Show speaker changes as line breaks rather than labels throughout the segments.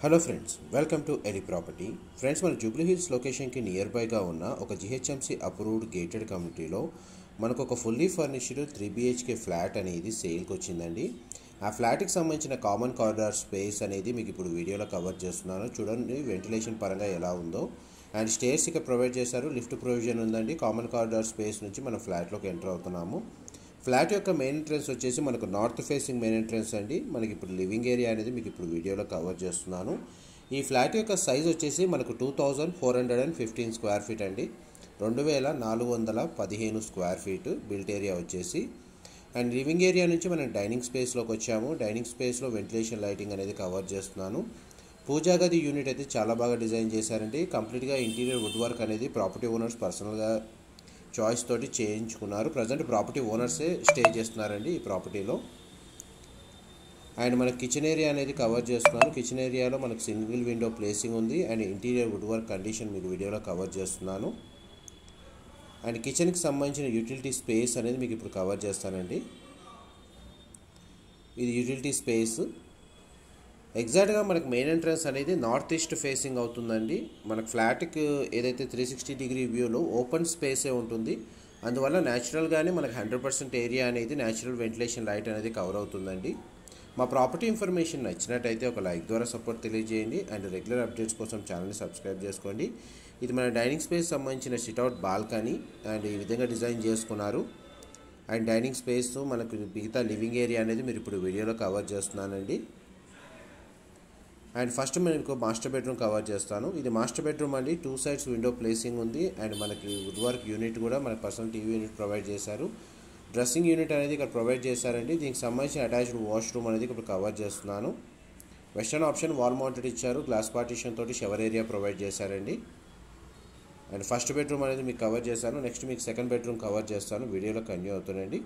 hello friends welcome to ఎలి property friends మన జూబ్లీ హిల్స్ లొకేషన్కి నియర్ బైగా ఉన్న ఒక జిహెచ్ఎంసీ అప్రూవ్డ్ గేటెడ్ కమ్యూనిటీలో మనకు ఒక fully furnished three BHK flat అనేది సేల్కి వచ్చిందండి ఆ ఫ్లాట్కి సంబంధించిన కామన్ కారిడార్ స్పేస్ అనేది మీకు ఇప్పుడు వీడియోలో కవర్ చేస్తున్నాను చూడండి వెంటిలేషన్ పరంగా ఎలా ఉందో అండ్ స్టేర్స్ ఇక్కడ ప్రొవైడ్ చేశారు లిఫ్ట్ ప్రొవిజన్ ఉందండి కామన్ కారిడార్ స్పేస్ నుంచి మనం ఫ్లాట్లోకి ఎంటర్ అవుతున్నాము ఫ్లాట్ యొక్క మెయిన్ ఎంట్రన్స్ వచ్చేసి మనకు నార్త్ ఫేసింగ్ మెయిన్ ఎంట్రన్స్ అండి మనకి ఇప్పుడు లివింగ్ ఏరియా అనేది మీకు ఇప్పుడు వీడియోలో కవర్ చేస్తున్నాను ఈ ఫ్లాట్ యొక్క సైజ్ వచ్చేసి మనకు two thousand four hundred and fifteen square feet అండి రెండు వేల నాలుగు వందల పదిహేను స్క్వేర్ ఫీట్ బిల్ట్ ఏరియా వచ్చేసి అండ్ లివింగ్ ఏరియా నుంచి మనం డైనింగ్ స్పేస్లోకి వచ్చాము డైనింగ్ స్పేస్లో వెంటిలేషన్ లైటింగ్ అనేది కవర్ చేస్తున్నాను పూజా గది యూనిట్ అయితే చాలా బాగా డిజైన్ చేశారండి కంప్లీట్గా ఇంటీరియర్ వుడ్ వర్క్ అనేది ప్రాపర్టీ ఓనర్స్ పర్సనల్గా చాయిస్ తోటి చేయించుకున్నారు ప్రజెంట్ ప్రాపర్టీ ఓనర్సే స్టే చేస్తున్నారండి ఈ ప్రాపర్టీలో అండ్ మనకి కిచెన్ ఏరియా అనేది కవర్ చేస్తున్నాను కిచెన్ ఏరియాలో మనకు సింగిల్ విండో ప్లేసింగ్ ఉంది and interior wood work condition మీకు వీడియోలో కవర్ చేస్తున్నాను అండ్ కిచెన్కి సంబంధించిన యూటిలిటీ స్పేస్ అనేది మీకు ఇప్పుడు కవర్ చేస్తానండి ఇది యూటిలిటీ స్పేస్ ఎగ్జాక్ట్గా మనకు మెయిన్ ఎంట్రన్స్ అనేది నార్త్ ఈస్ట్ ఫేసింగ్ అవుతుందండి మనకు ఫ్లాట్కి ఏదైతే త్రీ సిక్స్టీ డిగ్రీ వ్యూలో ఓపెన్ స్పేసే ఉంటుంది అందువల్ల న్యాచురల్గానే మనకు హండ్రెడ్ పర్సెంట్ ఏరియా అనేది న్యాచురల్ వెంటిలేషన్ లైట్ అనేది కవర్ అవుతుందండి మా ప్రాపర్టీ ఇన్ఫర్మేషన్ నచ్చినట్టయితే ఒక లైక్ ద్వారా సపోర్ట్ తెలియజేయండి అండ్ రెగ్యులర్ అప్డేట్స్ కోసం ఛానల్ని సబ్స్క్రైబ్ చేసుకోండి ఇది మన డైనింగ్ స్పేస్ సంబంధించిన సిట్అవుట్ బాల్కనీ అండ్ ఈ విధంగా డిజైన్ చేసుకున్నారు అండ్ డైనింగ్ స్పేస్ మనకు మిగతా లివింగ్ ఏరియా అనేది మీరు ఇప్పుడు వీడియోలో కవర్ చేస్తున్నానండి అండ్ ఫస్ట్ మీకు మాస్టర్ బెడ్రూమ్ కవర్ చేస్తాను ఇది మాస్టర్ బెడ్రూమ్ అండి టూ సైడ్స్ విండో ప్లేసింగ్ ఉంది అండ్ మనకి వుడ్ వర్క్ యూనిట్ కూడా మన పర్సనల్ టీవీ యూనిట్ ప్రొవైడ్ చేశారు డ్రెస్సింగ్ యూనిట్ అనేది ఇక్కడ ప్రొవైడ్ చేశారండి దీనికి సంబంధించిన అటాచ్డ్ వాష్రూమ్ అనేది ఇప్పుడు కవర్ చేస్తున్నాను వెస్టర్న్ ఆప్షన్ వాల్ మౌంటెడ్ ఇచ్చారు గ్లాస్ పార్టీషన్ తోటి షవర్ ఏరియా ప్రొవైడ్ చేశారండి అండ్ ఫస్ట్ బెడ్రూమ్ అనేది మీకు కవర్ చేశాను నెక్స్ట్ మీకు సెకండ్ బెడ్రూమ్ కవర్ చేస్తాను వీడియోలో కన్యూ అవుతుందండి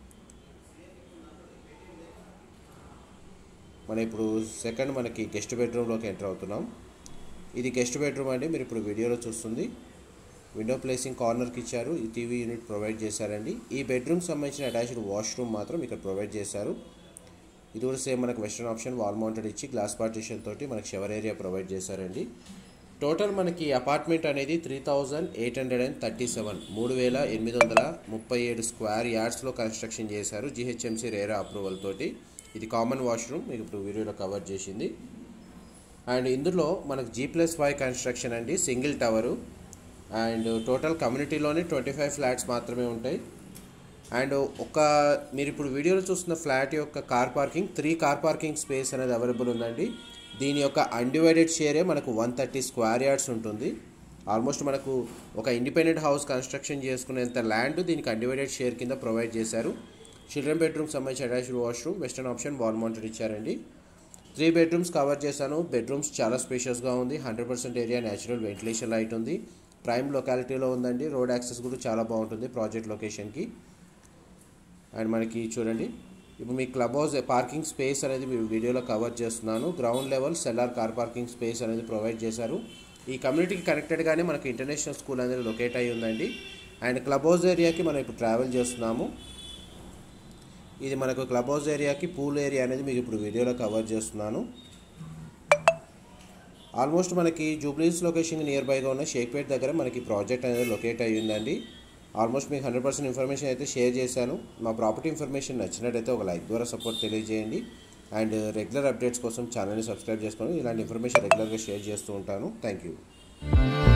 మనం ఇప్పుడు సెకండ్ మనకి గెస్ట్ బెడ్రూమ్లోకి ఎంటర్ అవుతున్నాం ఇది గెస్ట్ బెడ్రూమ్ అండి మీరు ఇప్పుడు వీడియోలో చూస్తుంది విండో ప్లేసింగ్ కార్నర్కి ఇచ్చారు ఈ టీవీ యూనిట్ ప్రొవైడ్ చేశారండి ఈ బెడ్రూమ్కి సంబంధించిన అటాచ్డ్ వాష్రూమ్ మాత్రం ఇక్కడ ప్రొవైడ్ చేశారు ఇది కూడా సేమ్ మనకు వెస్టర్న్ ఆప్షన్ వాల్ మౌంటెడ్ ఇచ్చి గ్లాస్ పార్టీషన్ తోటి మనకి షవర్ ఏరియా ప్రొవైడ్ చేశారండి టోటల్ మనకి అపార్ట్మెంట్ అనేది three thousand eight hundred and thirty seven మూడు వేల ఎనిమిది వందల ముప్పై ఏడు స్క్వేర్ యార్డ్స్లో కన్స్ట్రక్షన్ చేశారు జిహెచ్ఎంసీ రేరా అప్రూవల్ తోటి ఇది కామన్ వాష్రూమ్ మీకు ఇప్పుడు వీడియోలో కవర్ చేసింది అండ్ ఇందులో మనకు జీ ప్లస్ ఫైవ్ కన్స్ట్రక్షన్ అండి సింగిల్ టవరు అండ్ టోటల్ కమ్యూనిటీలోనే ట్వంటీ ఫైవ్ ఫ్లాట్స్ మాత్రమే ఉంటాయి అండ్ ఒక మీరు ఇప్పుడు వీడియోలో చూస్తున్న ఫ్లాట్ యొక్క car parking three car parking space అనేది అవైలబుల్ ఉందండి దీని యొక్క అన్డివైడెడ్ షేరే మనకు వన్ థర్టీ స్క్వేర్ యార్డ్స్ ఉంటుంది ఆల్మోస్ట్ మనకు ఒక ఇండిపెండెంట్ హౌస్ కన్స్ట్రక్షన్ చేసుకునేంత ల్యాండ్ దీనికి అన్డివైడెడ్ షేర్ కింద ప్రొవైడ్ చేశారు చిల్డ్రన్ బెడ్రూమ్ సంబంధించి attached washroom western option wall mounted ఇచ్చారండి త్రీ బెడ్రూమ్స్ కవర్ చేశాను బెడ్రూమ్స్ చాలా స్పేషియస్గా ఉంది hundred percent area natural ventilation light ఉంది ప్రైమ్ లొకాలిటీలో ఉందండి రోడ్ యాక్సెస్ కూడా చాలా బాగుంటుంది ప్రాజెక్ట్ లొకేషన్కి అండ్ మనకి చూడండి ఇప్పుడు మీ క్లబ్ హౌస్ పార్కింగ్ స్పేస్ అనేది మీ వీడియోలో కవర్ చేస్తున్నాను ground level cellar car parking space అనేది ప్రొవైడ్ చేశారు ఈ కమ్యూనిటీకి కనెక్టెడ్గానే మనకి ఇంటర్నేషనల్ స్కూల్ అనేది లొకేట్ అయి ఉందండి అండ్ క్లబ్ హౌస్ ఏరియాకి మనం ఇప్పుడు ట్రావెల్ చేస్తున్నాము ఇది మనకు క్లబ్ హౌస్ ఏరియాకి పూల్ ఏరియా అనేది మీకు ఇప్పుడు వీడియోలో కవర్ చేస్తున్నాను ఆల్మోస్ట్ మనకి జూబ్లీస్ లొకేషన్ నియర్ బైగా ఉన్న షేక్పేట్ దగ్గర మనకి ప్రాజెక్ట్ అనేది లొకేట్ అయ్యి ఉందండి ఆల్మోస్ట్ మీకు హండ్రెడ్ పర్సెంట్ ఇన్ఫర్మేషన్ అయితే షేర్ చేశాను మా ప్రాపర్టీ ఇన్ఫర్మేషన్ నచ్చినట్టయితే ఒక లైక్ ద్వారా సపోర్ట్ తెలియజేయండి అండ్ రెగ్యులర్ అప్డేట్స్ కోసం ఛానల్ని సబ్స్క్రైబ్ చేసుకొని ఇలాంటి ఇన్ఫర్మేషన్ రెగ్యులర్గా షేర్ చేస్తూ ఉంటాను థ్యాంక్ యూ